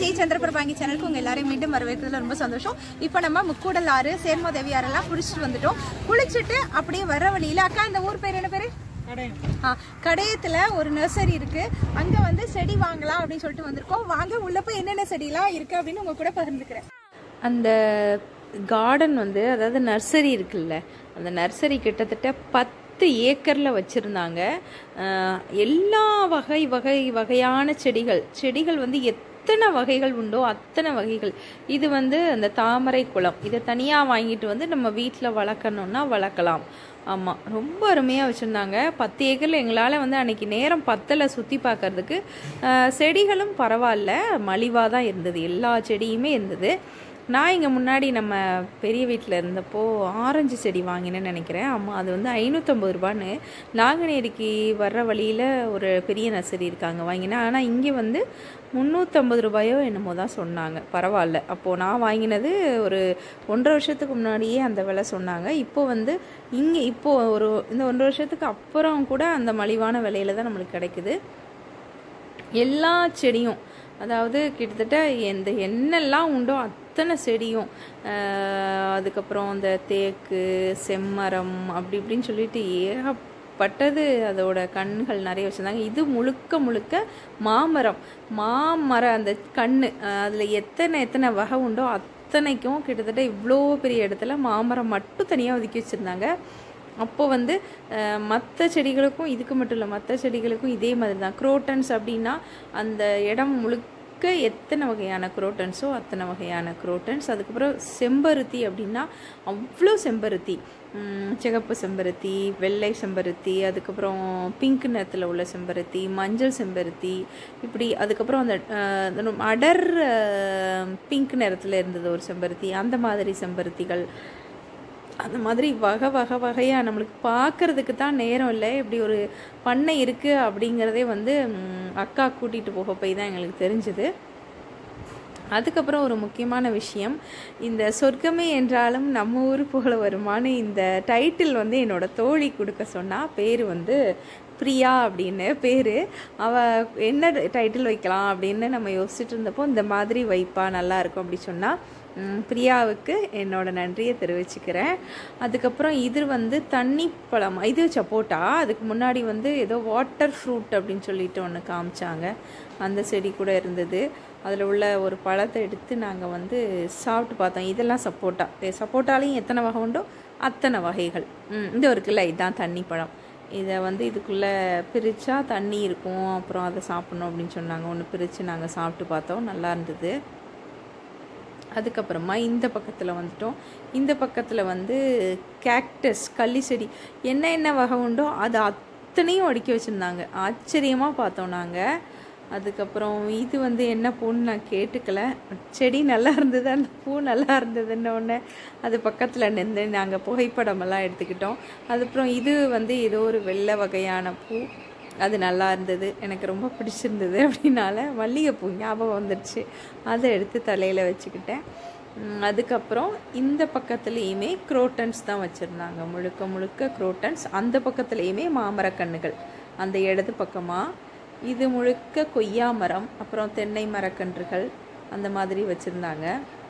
சந்திரபிரபாங்கி சேனலுக்கு உங்க எல்லாரையும் மீண்டும் வரவேற்கிறதுல ரொம்ப சந்தோஷம் இப்போ நம்ம முக்கூடல் ஆறு சேர்மோதேவி ஆறெல்லாம் குளிச்சுட்டு வந்துட்டோம் குளிச்சுட்டு அப்படியே வர வழியில அக்கா இந்த ஊர் பேர் என்ன பேரு ஆ, கடையத்துல ஒரு நர்சரி இருக்கு அங்க வந்து செடி வாங்கலாம் அப்படின்னு சொல்லிட்டு வந்திருக்கோம் வாங்க உள்ள போய் என்னென்ன செடிலாம் இருக்கு அப்படின்னு உங்க கூட பகிர்ந்துக்கிறேன் அந்த கார்டன் வந்து அதாவது நர்சரி இருக்குல்ல அந்த நர்சரி கிட்டத்தட்ட பத்து ஏக்கரில் வச்சுருந்தாங்க எல்லா வகை வகை வகையான செடிகள் செடிகள் வந்து எத்தனை வகைகள் உண்டோ அத்தனை வகைகள் இது வந்து அந்த தாமரை குளம் இதை தனியாக வாங்கிட்டு வந்து நம்ம வீட்டில் வளர்க்கணுன்னா வளர்க்கலாம் ஆமாம் ரொம்ப அருமையாக வச்சுருந்தாங்க பத்து ஏக்கரில் எங்களால் வந்து அன்னைக்கு நேரம் பத்தலை சுற்றி பார்க்கறதுக்கு அஹ், செடிகளும் பரவாயில்ல மலிவாக தான் இருந்தது எல்லா செடியுமே இருந்தது நான் இங்கே முன்னாடி நம்ம பெரிய வீட்டில் இருந்தப்போ ஆரஞ்சு செடி வாங்கினேன்னு நினைக்கிறேன் ஆமாம் அது வந்து ஐநூற்றம்பது ரூபான்னு நாங்குநேரிக்கு வர்ற வழியில் ஒரு பெரிய நர்சரி இருக்காங்க வாங்கினேன் ஆனால் இங்கே வந்து முந்நூற்றம்பது ரூபாயோ என்னமோ தான் சொன்னாங்க பரவாயில்ல அப்போது நான் வாங்கினது ஒரு ஒன்றரை வருஷத்துக்கு முன்னாடியே அந்த விலை சொன்னாங்க இப்போ வந்து இங்கே இப்போது ஒரு இந்த ஒன்றரை வருஷத்துக்கு அப்புறம் கூட அந்த மலிவான விலையில தான் நம்மளுக்கு கிடைக்குது எல்லா செடியும் அதாவது கிட்டத்தட்ட எந்த என்னெல்லாம் உண்டோ அத்தனை செடியும் ஆஹ் அதுக்கப்புறம் இந்த தேக்கு செம்மரம் அப்படி இப்படின்னு சொல்லிட்டு ஏகப்பட்டது அதோட கண்கள் நிறைய வச்சுருந்தாங்க இது முழுக்க முழுக்க மாமரம் மாமரம் அந்த கண்ணு அதில் எத்தனை எத்தனை வகை உண்டோ அத்தனைக்கும் கிட்டத்தட்ட இவ்வளோ பெரிய இடத்துல மாமரம் மட்டும் தனியாக ஒதுக்கி வச்சுருந்தாங்க அப்போ வந்து மற்ற செடிகளுக்கும் இதுக்கு மட்டும் இல்லை மற்ற செடிகளுக்கும் இதே மாதிரி தான் குரோட்டன்ஸ் அப்படின்னா அந்த இடம் முழுக்க எத்தனை வகையான குரோட்டன்ஸோ அத்தனை வகையான குரோட்டன்ஸ் அதுக்கப்புறம் செம்பருத்தி அப்படின்னா அவ்வளோ செம்பருத்தி உம், சிகப்பு செம்பருத்தி வெள்ளை செம்பருத்தி அதுக்கப்புறம் பிங்க் நிறத்தில் உள்ள செம்பருத்தி மஞ்சள் செம்பருத்தி இப்படி அதுக்கப்புறம் அந்த அஹ், அந்த ரொம்ப அடர் பிங்க் நிறத்தில் இருந்தது ஒரு செம்பருத்தி அந்த மாதிரி செம்பருத்திகள் அந்த மாதிரி வகை வகை வகையாக நம்மளுக்கு பார்க்கறதுக்கு தான் நேரம் இல்லை இப்படி ஒரு பண்ணை இருக்குது அப்படிங்கிறதே வந்து ம், அக்கா கூட்டிகிட்டு போக போய் தான் எங்களுக்கு தெரிஞ்சுது அதுக்கப்புறம் ஒரு முக்கியமான விஷயம் இந்த சொர்க்கமே என்றாலும் நம்ம ஊர் போல வருமானு இந்த டைட்டில் வந்து என்னோட தோழி கொடுக்க சொன்னா பேர் வந்து பிரியா அப்படின்னு பேர் அவ என்ன டைட்டில் வைக்கலாம் அப்படின்னு நம்ம யோசிச்சுட்டு இருந்தப்போ இந்த மாதிரி வைப்பா நல்லா இருக்கும் அப்படி சொன்னா ம், பிரியாவுக்கு என்னோட நன்றியை தெரிவிச்சுக்கிறேன் அதுக்கப்புறம் இது வந்து தண்ணி பழம் இது சப்போட்டா அதுக்கு முன்னாடி வந்து ஏதோ வாட்டர் ஃப்ரூட் அப்படின்னு சொல்லிட்டு ஒன்று காமிச்சாங்க அந்த செடி கூட இருந்தது அதில் உள்ள ஒரு பழத்தை எடுத்து நாங்கள் வந்து சாப்பிட்டு பார்த்தோம் இதெல்லாம் சப்போட்டா சப்போட்டாலையும் எத்தனை வகை உண்டோ அத்தனை வகைகள் ம், இது இருக்குல்ல இதுதான் தண்ணி பழம் இதை வந்து இதுக்குள்ளே பிரித்தா தண்ணி இருக்கும் அப்புறம் அதை சாப்பிட்ணும் அப்படின்னு சொன்னாங்க ஒன்று பிரித்து நாங்கள் சாப்பிட்டு பார்த்தோம் நல்லா இருந்தது அதுக்கப்புறமா இந்த பக்கத்தில் வந்துட்டோம் இந்த பக்கத்தில் வந்து கேக்டஸ் கள்ளி செடி என்ன என்ன வகை உண்டோ அது அத்தனையும் அடுக்கி வச்சுருந்தாங்க ஆச்சரியமாக பார்த்தோம் நாங்கள் அதுக்கப்புறம் இது வந்து என்ன பூன்னு நான் கேட்டுக்கல செடி நல்லா இருந்தது அந்த பூ நல்லா இருந்ததுன்ன உடனே அது பக்கத்தில் நின்று நாங்கள் புகைப்படமெல்லாம் எடுத்துக்கிட்டோம் அதுக்கப்புறம் இது வந்து ஏதோ ஒரு வெள்ளை வகையான பூ அது நல்லா இருந்தது எனக்கு ரொம்ப பிடிச்சிருந்தது அப்படின்னால மல்லிகைப்பூ ஞாபகம் வந்துடுச்சு அதை எடுத்து தலையில் வச்சுக்கிட்டேன் உம், அதுக்கப்புறம் இந்த பக்கத்துலேயுமே குரோட்டன்ஸ் தான் வச்சுருந்தாங்க முழுக்க முழுக்க குரோட்டன்ஸ் அந்த பக்கத்துலேயுமே மாமரக்கன்றுகள் அந்த இடது பக்கமாக இது முழுக்க கொய்யா மரம் அப்புறம் தென்னை மரக்கன்றுகள் அந்த மாதிரி வச்சுருந்தாங்க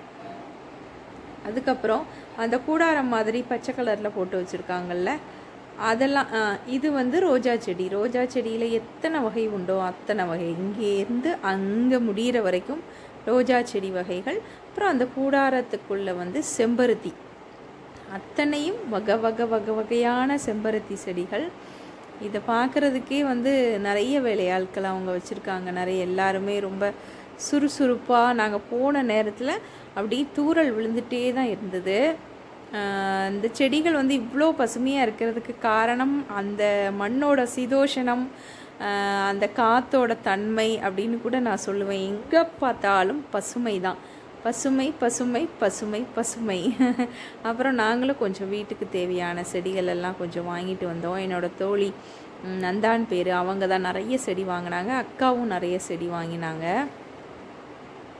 அதுக்கப்புறம் அந்த கூடாரம் மாதிரி பச்சை கலரில் போட்டு வச்சுருக்காங்கல்ல அதெல்லாம் ஆ, இது வந்து ரோஜா செடி ரோஜா செடியில் எத்தனை வகை உண்டோ அத்தனை வகை இங்கேருந்து அங்கே முடிகிற வரைக்கும் ரோஜா செடி வகைகள் அப்புறம் அந்த கூடாரத்துக்குள்ளே வந்து செம்பருத்தி அத்தனையும் வகை வகை வகை வகையான செம்பருத்தி செடிகள் இதை பார்க்குறதுக்கே வந்து நிறைய வேலையாட்கள் அவங்க வச்சுருக்காங்க நிறைய எல்லாருமே ரொம்ப சுறுசுறுப்பாக நாங்கள் போன நேரத்தில் அப்படியே தூறல் விழுந்துட்டே தான் இருந்தது ஆஹ் இந்த செடிகள் வந்து இவ்வளோ பசுமையாக இருக்கிறதுக்கு காரணம் அந்த மண்ணோட சிதோஷணம் ஆஹ் அந்த காத்தோட தன்மை அப்படின்னு கூட நான் சொல்லுவேன் எங்கே பார்த்தாலும் பசுமை தான் பசுமை பசுமை பசுமை பசுமை அப்புறம் நாங்களும் கொஞ்சம் வீட்டுக்கு தேவையான செடிகள் எல்லாம் கொஞ்சம் வாங்கிட்டு வந்தோம் என்னோட தோழி ம், நந்தான் பேர் அவங்க தான் நிறைய செடி வாங்கினாங்க அக்காவும் நிறைய செடி வாங்கினாங்க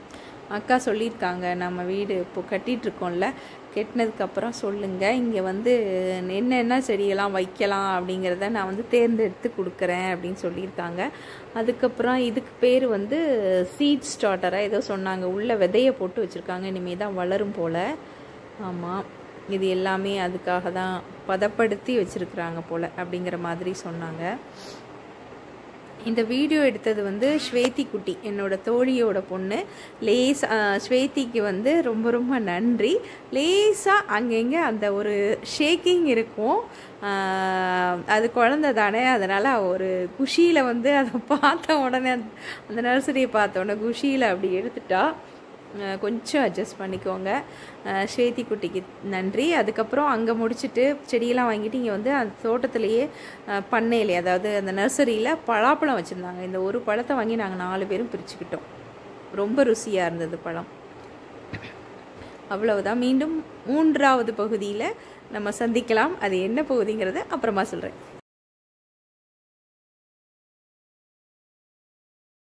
அக்கா சொல்லியிருக்காங்க நம்ம வீடு இப்போ கட்டிகிட்ருக்கோம்ல கெட்டினதுக்கப்புறம் சொல்லுங்கள் இங்கே வந்து என்னென்ன செடியெல்லாம் வைக்கலாம் அப்படிங்கிறத நான் வந்து தேர்ந்தெடுத்து கொடுக்குறேன் அப்படின்னு சொல்லியிருக்காங்க அதுக்கப்புறம் இதுக்கு பேர் வந்து சீட் ஸ்டார்டராக ஏதோ சொன்னாங்க உள்ள விதையை போட்டு வச்சுருக்காங்க இனிமேல் தான் வளரும் போல் ஆமாம் இது எல்லாமே அதுக்காக தான் பதப்படுத்தி வச்சுருக்குறாங்க போல் அப்படிங்கிற மாதிரி சொன்னாங்க இந்த வீடியோ எடுத்தது வந்து ஸ்வேதி குட்டி என்னோட தோழியோட பொண்ணு லேஸ் ஸ்வேதிக்கு வந்து ரொம்ப ரொம்ப நன்றி லேசாக அங்கங்கே அந்த ஒரு ஷேக்கிங் இருக்கும் அது குழந்த தானே அதனால் ஒரு குஷியில் வந்து அதை பார்த்த உடனே அந்த நர்சரியை பார்த்த உடனே குஷியில் அப்படி எடுத்துட்டா கொஞ்சம் அட்ஜஸ்ட் பண்ணிக்கோங்க ஸ்வேதி குட்டிக்கு நன்றி அதுக்கப்புறம் அங்கே முடிச்சுட்டு செடியெல்லாம் வாங்கிட்டு இங்கே வந்து அந்த தோட்டத்திலேயே பண்ணையிலே அதாவது அந்த நர்சரியில் பலாப்பழம் வச்சுருந்தாங்க இந்த ஒரு பழத்தை வாங்கி நாங்கள் நாலு பேரும் பிரிச்சுக்கிட்டோம் ரொம்ப ருசியாக இருந்தது பழம் அவ்வளவுதான் மீண்டும் மூன்றாவது பகுதியில் நம்ம சந்திக்கலாம் அது என்ன பகுதிங்கிறத அப்புறமா சொல்கிறேன்